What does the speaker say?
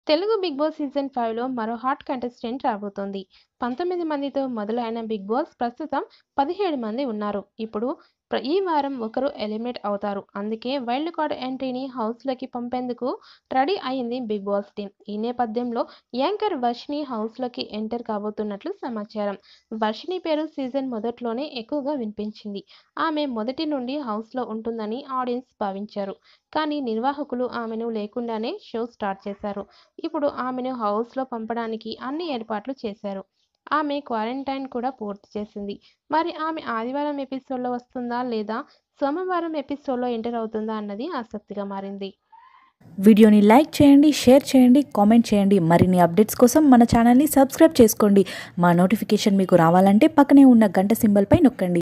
Telugu big boss season ఫైవ్లో మరో hot contestant రాబోతోంది పంతొమ్మిది మందితో మొదలైన బిగ్ బాస్ ప్రస్తుతం పదిహేడు మంది ఉన్నారు ఇప్పుడు ప్ర- ఈ వారం ఒకరు ఎలిమినేట్ అవుతారు అందుకే వైల్డ్ కార్డ్ ఎంట్రీని హౌస్లోకి పంపేందుకు రెడీ అయింది బిగ్ బాస్ టీం ఈ నేపథ్యంలో యాంకర్ వర్షిని హౌస్లోకి ఎంటర్ కాబోతున్నట్లు సమాచారం వర్షిని పేరు సీజన్ మొదట్లోనే ఎక్కువగా వినిపించింది ఆమె మొదటి నుండి హౌస్లో ఉంటుందని ఆడియన్స్ భావించారు కానీ నిర్వాహకులు ఆమెను లేకుండానే షో స్టార్ట్ చేశారు ఇప్పుడు ఆమెను హౌస్లో పంపడానికి అన్ని ఏర్పాట్లు చేశారు ఆమె క్వారంటైన్ కూడా పూర్తి చేసింది మరి ఆమె ఆదివారం ఎపిసోడ్లో వస్తుందా లేదా సోమవారం ఎపిసోడ్లో ఎంటర్ అవుతుందా అన్నది ఆసక్తిగా మారింది వీడియోని లైక్ చేయండి షేర్ చేయండి కామెంట్ చేయండి మరిన్ని అప్డేట్స్ కోసం మన ఛానల్ని సబ్స్క్రైబ్ చేసుకోండి మా నోటిఫికేషన్ మీకు రావాలంటే పక్కనే ఉన్న గంట సింబల్పై నొక్కండి